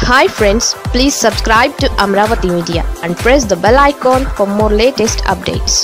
hi friends please subscribe to Amaravati media and press the bell icon for more latest updates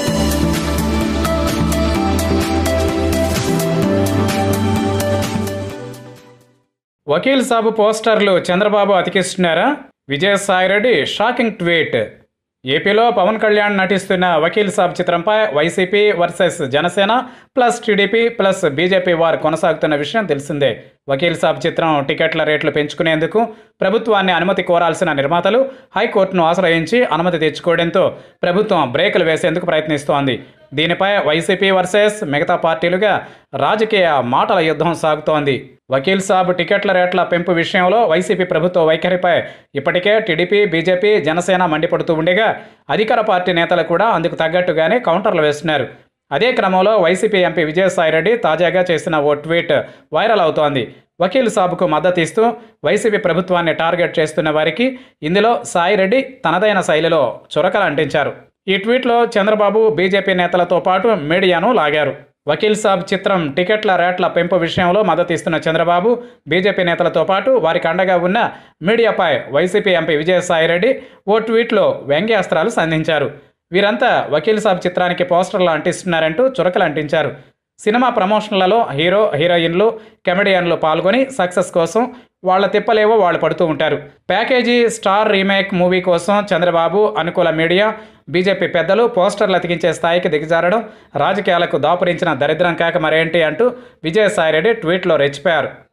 Vakeel Saab పోస్టర్లు చంద్రబాబు అతికిస్తున్నారా Vijayasai Reddy shocking tweet ఏపీలో పవన్ కళ్యాణ్ నటిస్తున్న వకీల్ సాబ్ చిత్రంపై YCP versus Janasena plus TDP plus BJP వారు కొనసాగుతున్న విషయం తెలిసిందే వకీల్ సాబ్ చిత్రం టికెట్ల రేట్లు పెంచుకునేందుకు ప్రభుత్వాన్ని అనుమతి కోరాల్సిన నిర్మాతలు హైకోర్టును ఆశ్రయించి అనుమతి తెచ్చుకోవడంతో ప్రభుత్వం బ్రేకులు వేసేందుకు ప్రయత్నిస్తోంది దీనిపై వైసీపీ వర్సెస్ మిగతా పార్టీలుగా రాజకీయ మాటల యుద్ధం సాగుతోంది వకీల్ సాబ్ టికెట్ల రేట్ల పెంపు విషయంలో వైసీపీ ప్రభుత్వ వైఖరిపై ఇప్పటికే టీడీపీ బీజేపీ జనసేన మండిపడుతూ ఉండగా అధికార పార్టీ నేతలు కూడా అందుకు తగ్గట్టుగానే కౌంటర్లు వేస్తున్నారు అదే క్రమంలో వైసీపీ ఎంపీ విజయసాయిరెడ్డి తాజాగా చేసిన ఓ ట్వీట్ వైరల్ అవుతోంది వకీల్ సాబుకు మద్దతు ఇస్తూ వైసీపీ ప్రభుత్వాన్ని టార్గెట్ చేస్తున్న వారికి ఇందులో సాయిరెడ్డి తనదైన శైలిలో చురకలు అంటించారు ఈ ట్వీట్లో చంద్రబాబు బీజేపీ నేతలతో పాటు మీడియాను లాగారు వకీల్ సాబ్ చిత్రం టికెట్ల రేట్ల పెంపు విషయంలో మద్దతు ఇస్తున్న చంద్రబాబు బీజేపీ నేతలతో పాటు వారికి అండగా ఉన్న మీడియాపై వైసీపీ ఎంపీ విజయసాయిరెడ్డి ఓ ట్వీట్లో వ్యంగ్యాస్త్రాలు సంధించారు వీరంతా వకీల్ సాబ్ చిత్రానికి పోస్టర్లు అంటిస్తున్నారంటూ చురకలు అంటించారు సినిమా ప్రమోషన్లలో హీరో హీరోయిన్లు కమెడియన్లు పాల్గొని సక్సెస్ కోసం వాళ్ళ తిప్పలేవో వాళ్ళు పడుతూ ఉంటారు ప్యాకేజీ స్టార్ రీమేక్ మూవీ కోసం చంద్రబాబు అనుకూల మీడియా బీజేపీ పెద్దలు పోస్టర్లు అతికించే స్థాయికి దిగజారడం రాజకీయాలకు దాపురించిన దరిద్రం కాక మరేంటి అంటూ విజయసాయిరెడ్డి ట్వీట్లో రెచ్చిపోయారు